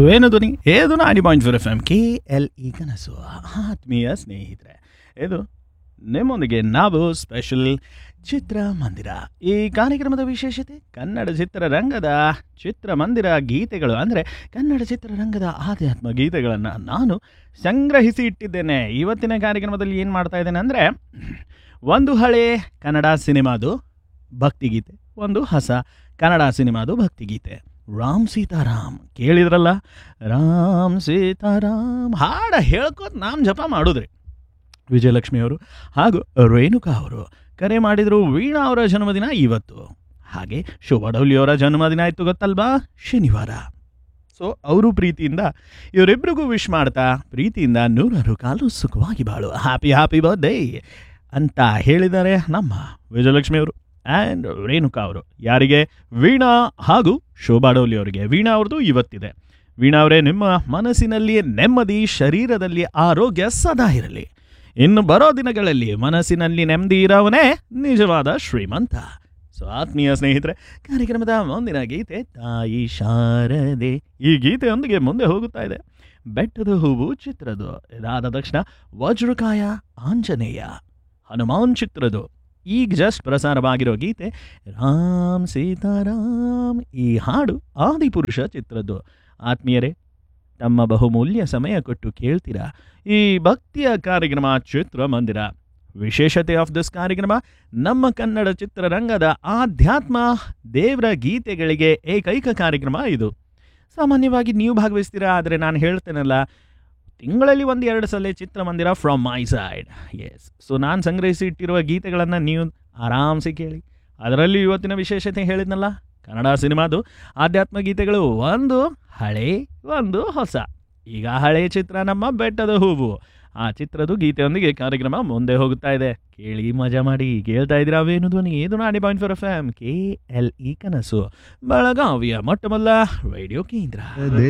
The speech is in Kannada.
ವೇಣುಧ್ವನಿ ಏದು ninety point four F M K L E ಕನಸು ಆತ್ಮೀಯ ಸ್ನೇಹಿತರೆ ಇದು ನಿಮ್ಮೊಂದಿಗೆ ನಾವು ಸ್ಪೆಷಲ್ ಚಿತ್ರಮಂದಿರ ಈ ಕಾರ್ಯಕ್ರಮದ ವಿಶೇಷತೆ ಕನ್ನಡ ಚಿತ್ರರಂಗದ ಚಿತ್ರಮಂದಿರ ಗೀತೆಗಳು ಅಂದರೆ ಕನ್ನಡ ಚಿತ್ರರಂಗದ ಆಧ್ಯಾತ್ಮ ಗೀತೆಗಳನ್ನು ನಾನು ಸಂಗ್ರಹಿಸಿ ಇಟ್ಟಿದ್ದೇನೆ ಇವತ್ತಿನ ಕಾರ್ಯಕ್ರಮದಲ್ಲಿ ಏನು ಮಾಡ್ತಾ ಇದ್ದೇನೆ ಅಂದರೆ ಒಂದು ಹಳೆ ಕನ್ನಡ ಸಿನಿಮಾದು ಭಕ್ತಿಗೀತೆ ಒಂದು ಹೊಸ ಕನ್ನಡ ಸಿನಿಮಾದು ಭಕ್ತಿಗೀತೆ ರಾಮ್ ಸೀತಾರಾಮ್ ಕೇಳಿದ್ರಲ್ಲ ರಾಮ್ ಸೀತಾರಾಮ್ ಹಾಡ ಹೇಳ್ಕೋತ ನಾಮ್ ಜಪ ಮಾಡಿದ್ರಿ ವಿಜಯಲಕ್ಷ್ಮಿ ಅವರು ಹಾಗೂ ರೇಣುಕಾ ಅವರು ಕರೆ ಮಾಡಿದರು ವೀಣಾ ಅವರ ಜನ್ಮದಿನ ಇವತ್ತು ಹಾಗೆ ಶೋಭಾ ಡೌಲಿ ಅವರ ಜನ್ಮದಿನ ಆಯಿತು ಗೊತ್ತಲ್ವಾ ಶನಿವಾರ ಸೊ ಅವರು ಪ್ರೀತಿಯಿಂದ ಇವರಿಬ್ಬರಿಗೂ ವಿಶ್ ಮಾಡ್ತಾ ಪ್ರೀತಿಯಿಂದ ನೂರಾರು ಕಾಲು ಸುಖವಾಗಿ ಬಾಳು ಹ್ಯಾಪಿ ಹ್ಯಾಪಿ ಬರ್ಡೇ ಅಂತ ಹೇಳಿದ್ದಾರೆ ನಮ್ಮ ವಿಜಯಲಕ್ಷ್ಮಿ ಅವರು ಆ್ಯಂಡ್ ರೇಣುಕಾ ಅವರು ಯಾರಿಗೆ ವೀಣಾ ಹಾಗೂ ಶೋಭಾ ಡೋಲಿ ಅವರಿಗೆ ವೀಣಾ ಅವ್ರದ್ದು ಇವತ್ತಿದೆ ವೀಣಾ ಅವರೇ ನಿಮ್ಮ ಮನಸ್ಸಿನಲ್ಲಿ ನೆಮ್ಮದಿ ಶರೀರದಲ್ಲಿ ಆರೋಗ್ಯ ಸದಾ ಇರಲಿ ಇನ್ನು ಬರೋ ದಿನಗಳಲ್ಲಿ ಮನಸ್ಸಿನಲ್ಲಿ ನೆಮ್ಮದಿ ಇರೋವನೇ ನಿಜವಾದ ಶ್ರೀಮಂತ ಸೊ ಆತ್ಮೀಯ ಸ್ನೇಹಿತರೆ ಕಾರ್ಯಕ್ರಮದ ಮುಂದಿನ ಗೀತೆ ತಾಯಿ ಶಾರದೆ ಈ ಗೀತೆಯೊಂದಿಗೆ ಮುಂದೆ ಹೋಗುತ್ತಾ ಇದೆ ಬೆಟ್ಟದ ಹೂವು ಚಿತ್ರದ್ದು ಇದಾದ ತಕ್ಷಣ ವಜ್ರಕಾಯ ಆಂಜನೇಯ ಹನುಮಾನ್ ಚಿತ್ರದ್ದು ಈಗ ಜಸ್ಟ್ ಪ್ರಸಾರವಾಗಿರೋ ಗೀತೆ ರಾಮ್ ಸೀತಾರಾಮ್ ಈ ಹಾಡು ಆದಿಪುರುಷ ಚಿತ್ರದ್ದು ಆತ್ಮೀಯರೇ ತಮ್ಮ ಬಹುಮೂಲ್ಯ ಸಮಯ ಕೊಟ್ಟು ಕೇಳ್ತೀರಾ ಈ ಭಕ್ತಿಯ ಕಾರ್ಯಕ್ರಮ ಚಿತ್ರಮಂದಿರ ವಿಶೇಷತೆ ಆಫ್ ದಿಸ್ ಕಾರ್ಯಕ್ರಮ ನಮ್ಮ ಕನ್ನಡ ಚಿತ್ರರಂಗದ ಆಧ್ಯಾತ್ಮ ದೇವರ ಗೀತೆಗಳಿಗೆ ಏಕೈಕ ಕಾರ್ಯಕ್ರಮ ಇದು ಸಾಮಾನ್ಯವಾಗಿ ನೀವು ಭಾಗವಹಿಸ್ತೀರಾ ಆದರೆ ನಾನು ಹೇಳ್ತೇನಲ್ಲ ತಿಂಗಳಲ್ಲಿ ಒಂದು ಎರಡು ಸಲ ಚಿತ್ರಮಂದಿರ from my side yes so ನಾನು ಸಂಗ್ರಹಿಸಿ ಇಟ್ಟಿರುವ ಗೀತೆಗಳನ್ನು ನೀವು ಆರಾಮ್ಸೆ ಕೇಳಿ ಅದರಲ್ಲಿ ಇವತ್ತಿನ ವಿಶೇಷತೆ ಹೇಳಿದ್ನಲ್ಲ ಕನ್ನಡ ಸಿನಿಮಾದು ಆಧ್ಯಾತ್ಮ ಗೀತೆಗಳು ಒಂದು ಹಳೆ ಒಂದು ಹೊಸ ಈಗ ಹಳೆ ಚಿತ್ರ ನಮ್ಮ ಬೆಟ್ಟದ ಹೂವು ಆ ಚಿತ್ರದ ಗೀತೆಯೊಂದಿಗೆ ಕಾರ್ಯಕ್ರಮ ಮುಂದೆ ಹೋಗುತ್ತಾ ಇದೆ ಕೇಳಿ ಮಜಾ ಮಾಡಿ ಕೇಳ್ತಾ ಇದ್ದೀರಾ ವೇಣು ಧ್ವನಿ ಇದು ninety point four F M K L E ಕನಸು ಬೆಳಗಾವಿಯ ಮೊಟ್ಟ ಮೊದಲ ರೇಡಿಯೋ ಕೇಂದ್ರ